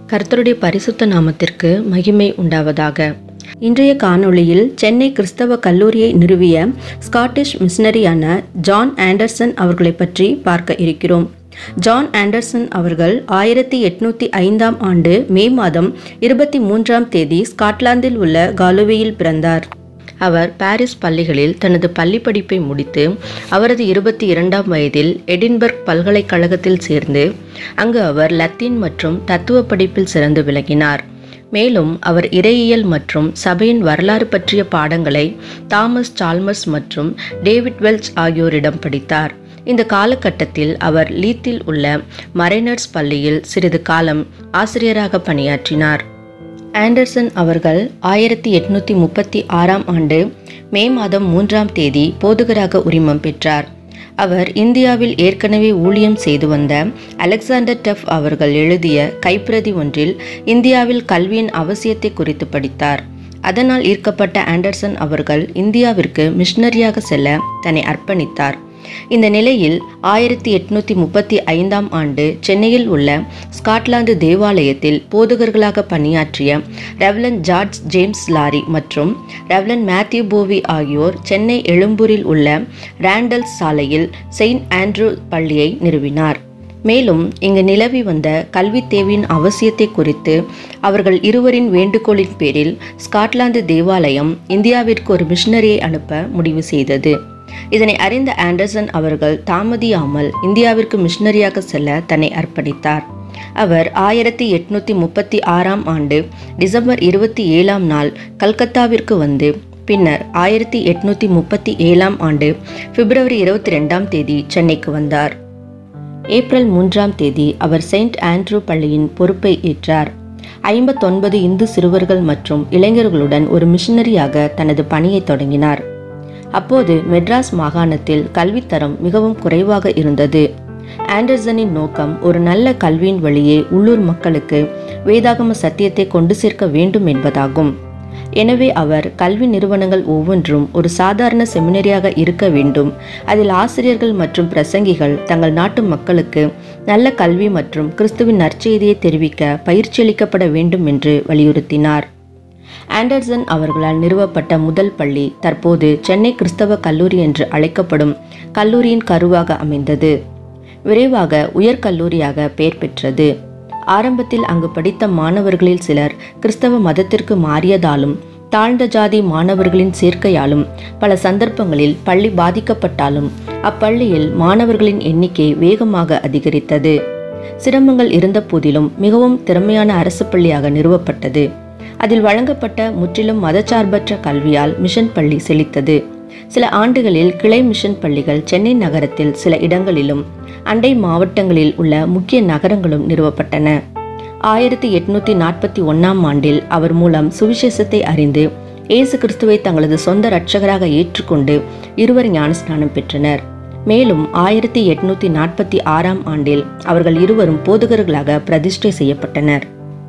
கர்த்தருடைய பரிசுத்த நாமத்திற்கு மகிமை உண்டாவதாக இன்றைய காணொளியில் சென்னை கிறிஸ்தவ கல்லூரியை நிறுவிய ஸ்காட்டிஷ் மிஷனரியான ஜான் ஆண்டர்சன் அவர்களை பற்றி பார்க்க இருக்கிறோம் ஜான் ஆண்டர்சன் அவர்கள் ஆயிரத்தி எட்நூத்தி ஐந்தாம் ஆண்டு மே மாதம் இருபத்தி மூன்றாம் தேதி ஸ்காட்லாந்தில் உள்ள காலுவேயில் பிறந்தார் அவர் பாரிஸ் பள்ளிகளில் தனது பள்ளி படிப்பை முடித்து அவரது இருபத்தி இரண்டாம் வயதில் எடின்பர்க் பல்கலைக்கழகத்தில் சேர்ந்து அங்கு அவர் லத்தீன் மற்றும் தத்துவ படிப்பில் சிறந்து விளங்கினார் மேலும் அவர் இறையியல் மற்றும் சபையின் வரலாறு பற்றிய பாடங்களை தாமஸ் சால்மர்ஸ் மற்றும் டேவிட் வெல்ச் ஆகியோரிடம் படித்தார் இந்த காலகட்டத்தில் அவர் லீத்தில் உள்ள மரைனர்ஸ் பள்ளியில் சிறிது காலம் ஆசிரியராக பணியாற்றினார் ஆண்டர்சன் அவர்கள் ஆயிரத்தி எட்நூத்தி முப்பத்தி ஆறாம் ஆண்டு மே மாதம் மூன்றாம் தேதி போதகராக உரிமம் பெற்றார் அவர் இந்தியாவில் ஏற்கனவே ஊழியம் செய்து வந்த அலெக்சாண்டர் டஃப் அவர்கள் எழுதிய கைப்பிரதி ஒன்றில் இந்தியாவில் கல்வியின் அவசியத்தை குறித்து படித்தார் அதனால் ஈர்க்கப்பட்ட ஆண்டர்சன் அவர்கள் இந்தியாவிற்கு மிஷனரியாக செல்ல தன்னை அர்ப்பணித்தார் இந்த நிலையில் ஆயிரத்தி எட்நூத்தி முப்பத்தி ஐந்தாம் ஆண்டு சென்னையில் உள்ள ஸ்காட்லாந்து தேவாலயத்தில் போதகர்களாக பணியாற்றிய ரெவலன் ஜார்ஜ் ஜேம்ஸ் லாரி மற்றும் ரெவலன் மேத்யூ போவி ஆகியோர் சென்னை எழும்பூரில் உள்ள ரேண்டல்ஸ் சாலையில் செயின்ட் ஆண்ட்ரூ பள்ளியை நிறுவினார் மேலும் இங்கு நிலவி வந்த கல்வி தேவையின் அவசியத்தை குறித்து அவர்கள் இருவரின் வேண்டுகோளின் பேரில் ஸ்காட்லாந்து தேவாலயம் இந்தியாவிற்கு ஒரு மிஷனரியை அனுப்ப முடிவு செய்தது இதனை அறிந்த ஆண்டர்சன் அவர்கள் தாமதியாமல் இந்தியாவிற்கு மிஷனரியாக செல்ல தன்னை அர்ப்பணித்தார் அவர் ஆயிரத்தி எட்நூத்தி முப்பத்தி ஆறாம் ஆண்டு டிசம்பர் இருபத்தி ஏழாம் நாள் கல்கத்தாவிற்கு வந்து பின்னர் ஆயிரத்தி எட்நூத்தி முப்பத்தி ஏழாம் ஆண்டு பிப்ரவரி இருபத்தி ரெண்டாம் தேதி சென்னைக்கு வந்தார் ஏப்ரல் மூன்றாம் தேதி அவர் செயின்ட் ஆண்ட்ரூ பள்ளியின் பொறுப்பை ஏற்றார் ஐம்பத்தொன்பது இந்து சிறுவர்கள் மற்றும் இளைஞர்களுடன் ஒரு மிஷனரியாக தனது பணியை தொடங்கினார் அப்போது மெட்ராஸ் மாகாணத்தில் கல்வித்தரம் மிகவும் குறைவாக இருந்தது ஆண்டர்சனின் நோக்கம் ஒரு நல்ல கல்வியின் வழியே உள்ளூர் மக்களுக்கு வேதாகம சத்தியத்தை கொண்டு சேர்க்க வேண்டும் என்பதாகும் எனவே அவர் கல்வி நிறுவனங்கள் ஒவ்வொன்றும் ஒரு சாதாரண செமினரியாக இருக்க வேண்டும் அதில் ஆசிரியர்கள் மற்றும் பிரசங்கிகள் தங்கள் நாட்டு மக்களுக்கு நல்ல கல்வி மற்றும் கிறிஸ்துவின் நற்செய்தியை தெரிவிக்க பயிற்சியளிக்கப்பட வேண்டும் என்று வலியுறுத்தினார் ஆண்டர்சன் அவர்களால் நிறுவப்பட்ட முதல் பள்ளி தற்போது சென்னை கிறிஸ்தவ கல்லூரி என்று அழைக்கப்படும் கல்லூரியின் கருவாக அமைந்தது விரைவாக உயர்கல்லூரியாக பெயர் பெற்றது ஆரம்பத்தில் அங்கு படித்த மாணவர்களில் சிலர் கிறிஸ்தவ மதத்திற்கு மாறியதாலும் தாழ்ந்த ஜாதி மாணவர்களின் சேர்க்கையாலும் பல சந்தர்ப்பங்களில் பள்ளி பாதிக்கப்பட்டாலும் அப்பள்ளியில் மாணவர்களின் எண்ணிக்கை வேகமாக அதிகரித்தது சிரமங்கள் இருந்த போதிலும் மிகவும் திறமையான அரசு பள்ளியாக நிறுவப்பட்டது அதில் வழங்கப்பட்ட முற்றிலும் மதச்சார்பற்ற கல்வியால் மிஷன் பள்ளி செழித்தது சில ஆண்டுகளில் கிளை மிஷன் பள்ளிகள் சென்னை நகரத்தில் சில இடங்களிலும் அண்டை மாவட்டங்களில் உள்ள முக்கிய நகரங்களும் நிறுவப்பட்டன ஆயிரத்தி எட்நூத்தி நாற்பத்தி ஒன்னாம் ஆண்டில் அவர் மூலம் சுவிசேஷத்தை அறிந்து இயேசு கிறிஸ்துவை தங்களது சொந்த இரட்சகராக ஏற்றுக்கொண்டு இருவர் ஞானஸ்நானம் பெற்றனர் மேலும் ஆயிரத்தி எட்நூத்தி நாற்பத்தி ஆறாம் ஆண்டில் அவர்கள் இருவரும் போதகர்களாக பிரதிஷ்டை செய்யப்பட்டனர்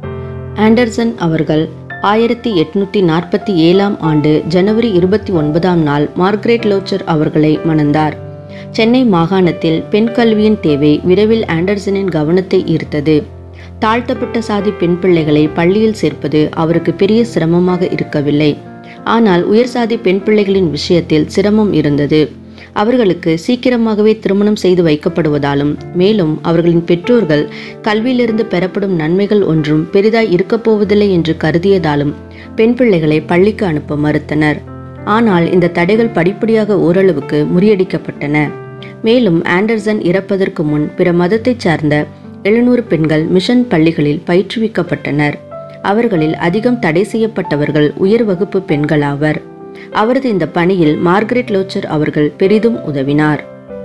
ஆண்டர்சன் அவர்கள் ஆயிரத்தி எட்நூத்தி நாற்பத்தி ஏழாம் ஆண்டு ஜனவரி இருபத்தி ஒன்பதாம் நாள் மார்க்ரெட் லோச்சர் அவர்களை மணந்தார் சென்னை மாகாணத்தில் பெண் கல்வியின் தேவை விரைவில் ஆண்டர்சனின் கவனத்தை ஈர்த்தது தாழ்த்தப்பட்ட சாதி பெண் பிள்ளைகளை பள்ளியில் சேர்ப்பது அவருக்கு பெரிய சிரமமாக இருக்கவில்லை ஆனால் உயர் சாதி பெண் பிள்ளைகளின் விஷயத்தில் சிரமம் இருந்தது அவர்களுக்கு சீக்கிரமாகவே திருமணம் செய்து வைக்கப்படுவதாலும் மேலும் அவர்களின் பெற்றோர்கள் கல்வியிலிருந்து பெறப்படும் நன்மைகள் ஒன்றும் பெரிதாய் இருக்கப் போவதில்லை என்று கருதியதாலும் பெண் பிள்ளைகளை பள்ளிக்கு அனுப்ப மறுத்தனர் ஆனால் இந்த தடைகள் படிப்படியாக ஓரளவுக்கு முறியடிக்கப்பட்டன மேலும் ஆண்டர்சன் இறப்பதற்கு முன் பிற மதத்தைச் சார்ந்த எழுநூறு பெண்கள் மிஷன் பள்ளிகளில் பயிற்றுவிக்கப்பட்டனர் அவர்களில் அதிகம் தடை செய்யப்பட்டவர்கள் உயர் வகுப்பு பெண்களாவர் அவரது இந்த பணியில் மார்கரெட் லோச்சர் அவர்கள் பெரிதும் உதவினார்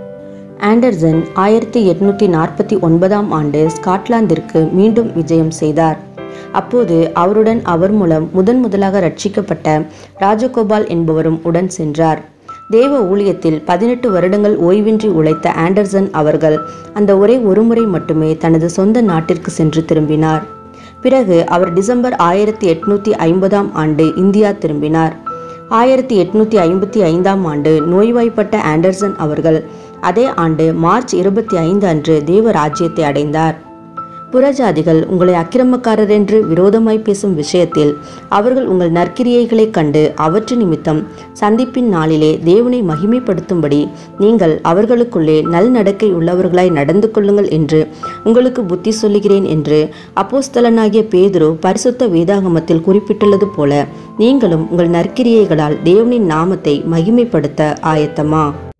ஆண்டர்சன் ஆயிரத்தி எட்நூத்தி நாற்பத்தி ஒன்பதாம் ஆண்டு ஸ்காட்லாந்திற்கு மீண்டும் விஜயம் செய்தார் அப்போது அவருடன் அவர் மூலம் முதன் முதலாக ரட்சிக்கப்பட்ட ராஜகோபால் என்பவரும் உடன் சென்றார் தேவ ஊழியத்தில் பதினெட்டு வருடங்கள் ஓய்வின்றி உழைத்த ஆண்டர்சன் அவர்கள் அந்த ஒரே ஒருமுறை மட்டுமே தனது சொந்த நாட்டிற்கு சென்று திரும்பினார் பிறகு அவர் டிசம்பர் ஆயிரத்தி எட்நூத்தி ஐம்பதாம் ஆண்டு இந்தியா திரும்பினார் ஆயிரத்தி எட்நூத்தி ஐம்பத்தி ஐந்தாம் ஆண்டு நோய்வாய்ப்பட்ட ஆண்டர்சன் அவர்கள் அதே ஆண்டு மார்ச் இருபத்தி ஐந்து அன்று தேவ ராஜ்யத்தை அடைந்தார் புறஜாதிகள் உங்களை அக்கிரமக்காரர் என்று விரோதமாய் பேசும் விஷயத்தில் அவர்கள் உங்கள் நற்கிரியைகளைக் கண்டு அவற்று நிமித்தம் சந்திப்பின் நாளிலே தேவனை மகிமைப்படுத்தும்படி நீங்கள் அவர்களுக்குள்ளே நல்நடக்கை உள்ளவர்களாய் நடந்து கொள்ளுங்கள் என்று உங்களுக்கு புத்தி சொல்லுகிறேன் என்று அப்போஸ்தலனாகிய பேதுரு பரிசுத்த வேதாகமத்தில் குறிப்பிட்டுள்ளது போல நீங்களும் உங்கள் நற்கிரியைகளால் தேவனின் நாமத்தை மகிமைப்படுத்த ஆயத்தமா